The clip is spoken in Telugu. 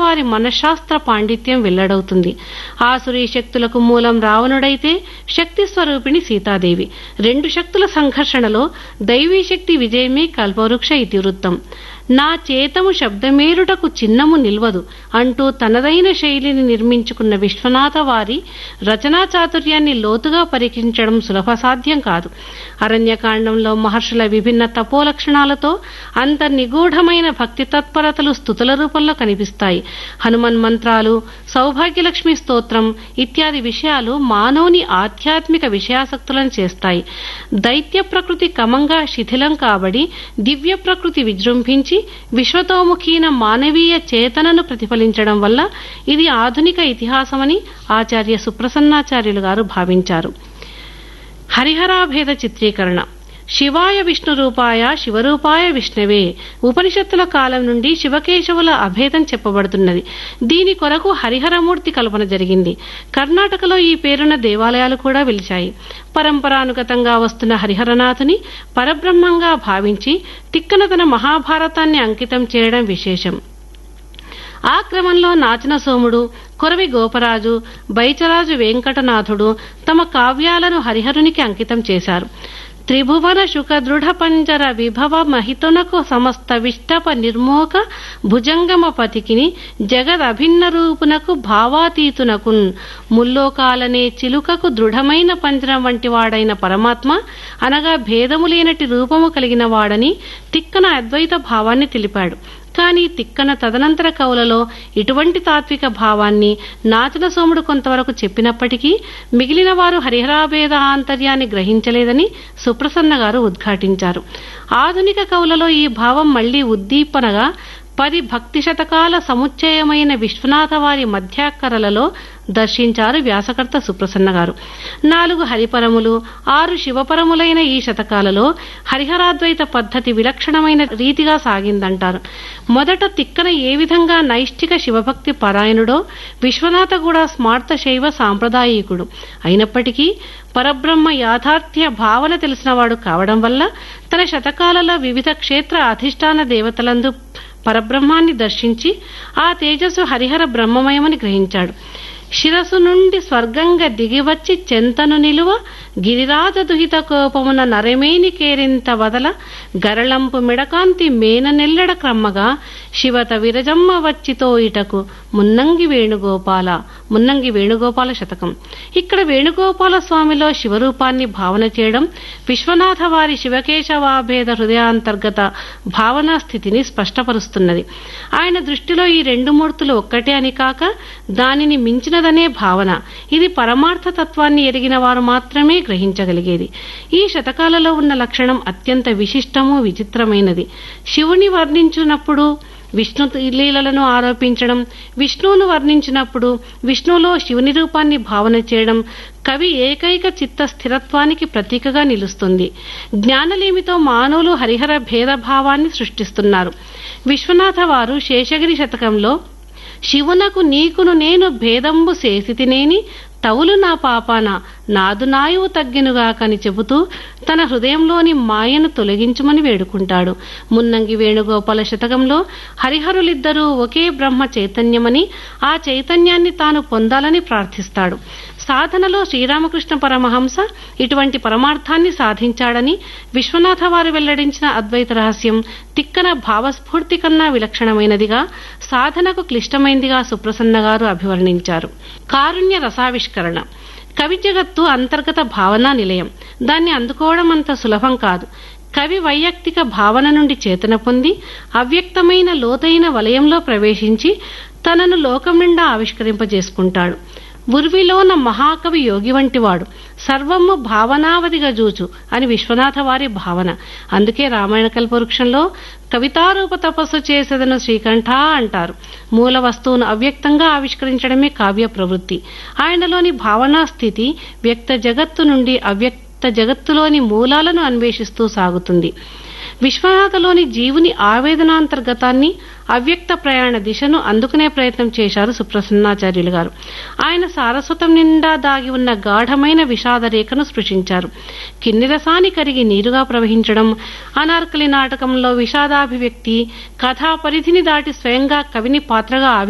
వారి మనశ్శాస్త్ర పాండిత్యం వెల్లడవుతుంది ఆసురీ శక్తులకు మూలం రావణుడైతే శక్తి స్వరూపిణి సీతాదేవి రెండు శక్తుల సంఘర్షణలో దైవీ శక్తి విజయమే కల్పవృక్ష ఇతివృత్తం నా చేతము శబ్దమేరుటకు చిన్నము నిల్వదు అంటూ తనదైన శైలిని నిర్మించుకున్న విశ్వనాథ వారి రచనా చాతుర్యాన్ని లోతుగా పరీక్షించడం సులభ సాధ్యం కాదు అరణ్యకాండంలో మహర్షుల విభిన్న తపోలక్షణాలతో అంత నిగూఢమైన భక్తి తత్పరతలు స్థుతుల రూపంలో కనిపిస్తాయి హనుమన్ మంత్రాలు సౌభాగ్యలక్ష్మి స్తోత్రం ఇత్యాది విషయాలు మానవుని ఆధ్యాత్మిక విషయాసక్తులను చేస్తాయి దైత్య ప్రకృతి క్రమంగా శిథిలం కాబడి దివ్య ప్రకృతి విజృంభించి విశ్వతోముఖీన మానవీయ చేతనను ప్రతిఫలించడం వల్ల ఇది ఆధునిక ఇతిహాసమని ఆచార్య సుప్రసన్నాచార్యులు గారు భావించారు హరిహరాభేద చిత్రీకరణ శివాయ విష్ణు రూపాయ శివరూపాయ విష్ణవే ఉపనిషత్తుల కాలం నుండి శివకేశవుల అభేదం చెప్పబడుతున్నది దీని కొరకు హరిహరమూర్తి కల్పన జరిగింది కర్ణాటకలో ఈ పేరున దేవాలయాలు కూడా వెలిచాయి పరంపరానుగతంగా వస్తున్న హరిహరనాథుని పరబ్రహ్మంగా భావించి తిక్కన తన మహాభారతాన్ని అంకితం చేయడం విశేషం ఆ క్రమంలో నాచన సోముడు కొరవి గోపరాజు బైచరాజు వెంకటనాథుడు తమ కావ్యాలను హరిహరునికి అంకితం చేశారు త్రిభువన శుక దృఢ పంజర విభవ మహితునకు సమస్త విష్టప నిర్మోక భుజంగమ పతికిని జగద్ అభిన్న రూపునకు భావాతీతునకున్ ముల్లోకాలనే చిలుకకు దృఢమైన పంజరం వంటి వాడైన పరమాత్మ అనగా భేదము లేనటి రూపము కలిగిన వాడని తిక్కన అద్వైత భావాన్ని తెలిపాడు కానీ తిక్కన తదనంతర కవులలో ఇటువంటి తాత్విక భావాన్ని నాచన సోముడు కొంతవరకు చెప్పినప్పటికీ మిగిలిన వారు హరిహరాభేద ఆంతర్యాన్ని గ్రహించలేదని సుప్రసన్న గారు ఉద్ఘాటించారు ఆధునిక కవులలో ఈ భావం మళ్లీ ఉద్దీపనగా పది భక్తి శతకాల సముచ్చయమైన విశ్వనాథ వారి మధ్యాక్కరలలో దర్శించారు వ్యాసకర్త సుప్రసన్న గారు నాలుగు హరిపరములు ఆరు శివపరములైన ఈ శతకాలలో హరిహరాద్వైత పద్ధతి విలక్షణమైన రీతిగా సాగిందంటారు మొదట తిక్కన ఏ విధంగా నైష్ఠిక శివభక్తి పరాయణుడో విశ్వనాథ కూడా స్మార్త శైవ సాంప్రదాయికుడు అయినప్పటికీ పరబ్రహ్మ యాథార్థ్య భావన తెలిసినవాడు కావడం వల్ల తన శతకాలలో వివిధ క్షేత్ర అధిష్టాన దేవతలందు పరబ్రహ్మాన్ని దర్శించి ఆ తేజస్సు హరిహర బ్రహ్మమయమని గ్రహించాడు శిరసు నుండి స్వర్గంగా దిగివచ్చి చెంతను నిలువ గిరిరాజ దుహిత కోపమున నరమేని కేరింత వదల గరళంపు మిడకాంతి మేన నెల్లెడ క్రమ్మగా శివత విరజమ్మ వచ్చితో ఇటకు మున్నంగి వేణుగోపాల మున్నంగి వేణుగోపాల శతకం ఇక్కడ వేణుగోపాల స్వామిలో శివరూపాన్ని భావన చేయడం విశ్వనాథ వారి శివకేశవాభేద హృదయాంతర్గత భావనా స్థితిని స్పష్టపరుస్తున్నది ఆయన దృష్టిలో ఈ రెండు మూర్తులు ఒక్కటే అని కాక దానిని మించినదనే భావన ఇది పరమార్థ తత్వాన్ని ఎరిగిన వారు మాత్రమే గ్రహించగలిగేది ఈ శతకాలలో ఉన్న లక్షణం అత్యంత విశిష్టము విచిత్రమైనది శివుని వర్ణించినప్పుడు విష్ణు లీలలను ఆరోపించడం విష్ణువును వర్ణించినప్పుడు విష్ణువులో శివుని రూపాన్ని భావన చేయడం కవి ఏకైక చిత్త స్థిరత్వానికి ప్రతీకగా నిలుస్తుంది జ్ఞానలేమితో మానవులు హరిహర భేదభావాన్ని సృష్టిస్తున్నారు విశ్వనాథ వారు శేషగిరి శతకంలో శివునకు నీకును నేను భేదంబు చేసితినేని తవులు నా పాపాన నాదు నాయువు తగ్గినుగాకని చెబుతూ తన హృదయంలోని మాయను తొలగించమని వేడుకుంటాడు మున్నంగి వేణుగోపాల శతకంలో హరిహరులిద్దరూ ఒకే బ్రహ్మ చైతన్యమని ఆ చైతన్యాన్ని తాను పొందాలని ప్రార్థిస్తాడు సాధనలో శ్రీరామకృష్ణ పరమహంస ఇటువంటి పరమార్థాన్ని సాధించాడని విశ్వనాథ వారు వెల్లడించిన అద్వైత రహస్యం తిక్కన భావస్ఫూర్తి కన్నా విలక్షణమైనదిగా సాధనకు క్లిష్టమైందిగా సుప్రసన్న గారు అభివర్ణించారు కారుణ్య రసావిష్కరణ కవి జగత్తు అంతర్గత భావనా నిలయం దాన్ని అందుకోవడం అంత సులభం కాదు కవి వైయక్తిక భావన నుండి చేతన పొంది అవ్యక్తమైన లోతైన వలయంలో ప్రవేశించి తనను లోకం నిండా ఆవిష్కరింపజేసుకుంటాడు ఉర్విలోన మహాకవి యోగి వంటివాడు సర్వము భావనావధిగా జూచు అని విశ్వనాథ వారి భావన అందుకే రామాయణ కల్పవృక్షంలో కవితారూప తపస్సు చేసేదను శ్రీకంఠ అంటారు మూల వస్తువును అవ్యక్తంగా ఆవిష్కరించడమే కావ్య ప్రవృత్తి ఆయనలోని భావనా స్థితి వ్యక్త జగత్తు నుండి అవ్యక్త జగత్తులోని మూలాలను అన్వేషిస్తూ సాగుతుంది విశ్వనాథలోని జీవుని ఆవేదనాంతర్గతాన్ని అవ్యక్త ప్రయాణ దిశను అందుకునే ప్రయత్నం చేశారు సుప్రసన్నాచార్యులు గారు ఆయన సారస్వతం నిండా దాగి ఉన్న గాఢమైన విషాద రేఖను స్పృశించారు కిన్నెరసాని కరిగి నీరుగా ప్రవహించడం అనార్కలి నాటకంలో విషాదాభివ్యక్తి కథా పరిధిని దాటి స్వయంగా కవిని పాత్రగా